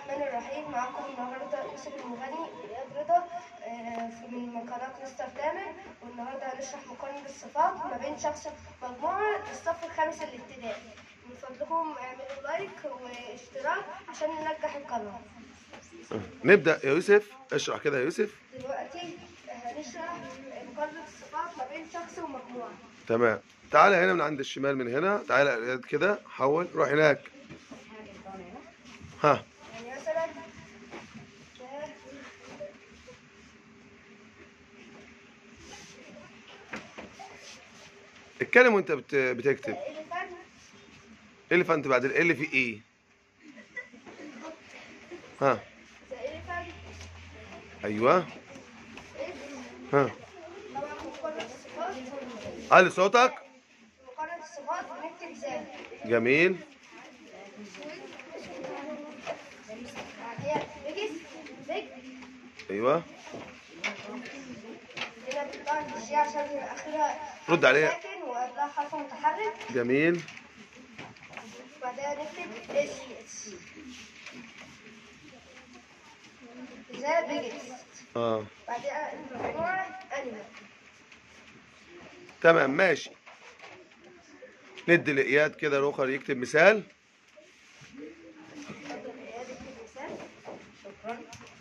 الرحمن الرحيم معاكم النهارده يوسف المغني إياد رضا آه، في- من قناة مستر تامر والنهارده هنشرح مقارنة الصفات ما بين شخص ومجموعة الصف الخامس الابتدائي من فضلكم اعملوا لايك واشتراك عشان ننجح القناة نبدأ يا يوسف اشرح كده يا يوسف دلوقتي هنشرح مقارنة الصفات ما بين شخص ومجموعة تمام تعالى هنا من عند الشمال من هنا تعالى يا إياد كده حول روح هناك ها يعني مثلا ده اتكلم وانت بت... بتكتب إليفان اليفانت بعد ال في ايه ها ده إليفان ايوه ها طبعا مقارنة الصفات علي صوتك مقارنة الصفات بنكتب زي جميل بعديها بيجس بيج ايوه هنا بنطلع الشيء عشان يبقى اخرها رد عليها. ساكن وقبلها حرف متحرك جميل وبعدها نكتب اس اس زي بيجس اه بعدها المجموعة انيمال تمام ماشي ندي لإياد كده روخر يكتب مثال اتفضل يا اياد اكتب مثال شكرا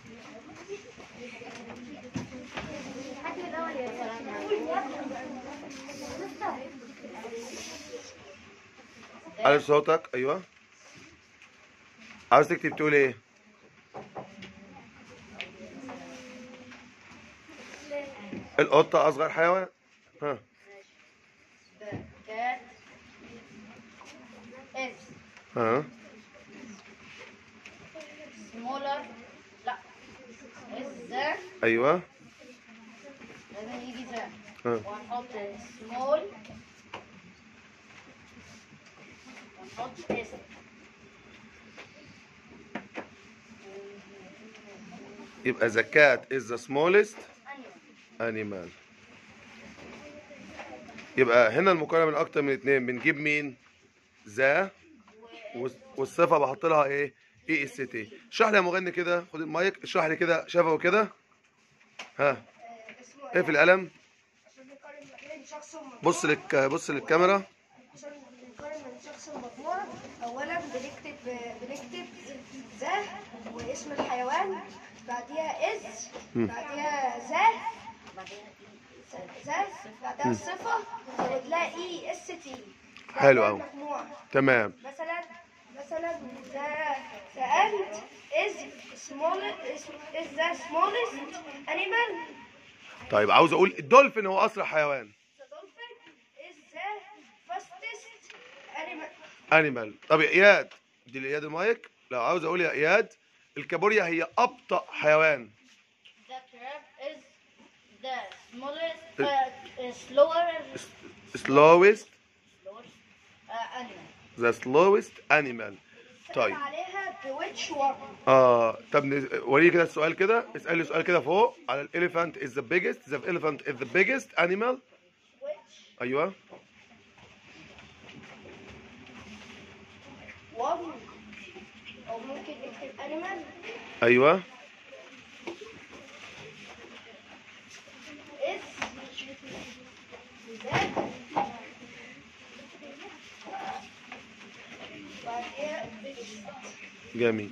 علي صوتك ايوه عاوز تكتب تقول ايه القطة أصغر حيوان ها كات اس ها سمولر لا اس ذا أيوه لازم يجي ذا ها وهنحط سمول ونحط اس يبقى the cat is the smallest انيمال animal يبقى هنا المقارنة من أكتر من اتنين بنجيب مين؟ ذا والصفة بحط لها إيه؟ إي إس تي اشرح لي يا مغني كده خد المايك اشرح لي كده شفوي كده ها اسمه ايه في القلم عشان نقارن ما بين شخص ومجموعة بص لك بص للكاميرا عشان نقارن بين شخص ومجموعة أولا بنكتب بنكتب ذا واسم الحيوان بعديها اس مم. بعديها ذا ذا بعدها الصفة نزود لها اي اس تي حلو بعدها أوي. المجموعة تمام مثلا مثلا ذا ذا ant is small is is the smallest animal طيب عاوز اقول الدولفين هو اسرع حيوان the dolphin is the fastest animal انيمال طب يا اياد دي لاياد المايك لو عاوز اقول يا اياد الكابوريا هي ابطا حيوان The crab is the smallest, uh, slower, slowest slower uh, animal. the slowest animal طيب سأل عليها بويتش one اه طب ن- وريني كده السؤال كده اسال لي سؤال كده فوق على الاليفانت is the biggest the elephant is the biggest animal which ايوه one أو ممكن نكتب animal ايوه is that بعدها biggest جميل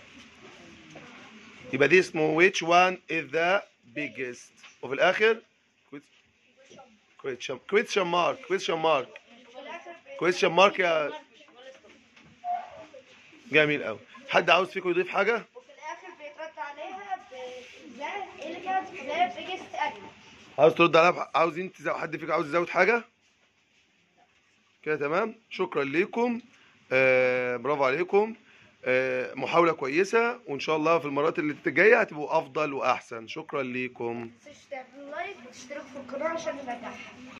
يبقى دي اسمه which one is the biggest وفي الاخر question question mark question mark في الآخر question mark يا جميل قوي حد عاوز فيكم يضيف حاجه وفي الآخر بيترد عليها ب the elephant the biggest animal عاوز ترد عليها بح- عاوزين تزود حد فيكم عاوز يزود حاجه كده تمام شكرا ليكم آه برافو عليكم آه محاوله كويسه وان شاء الله في المرات اللي الجايه هتبقوا افضل واحسن شكرا ليكم متنسوش تعملوا لايك وتشتركوا في القناة عشان ننجحها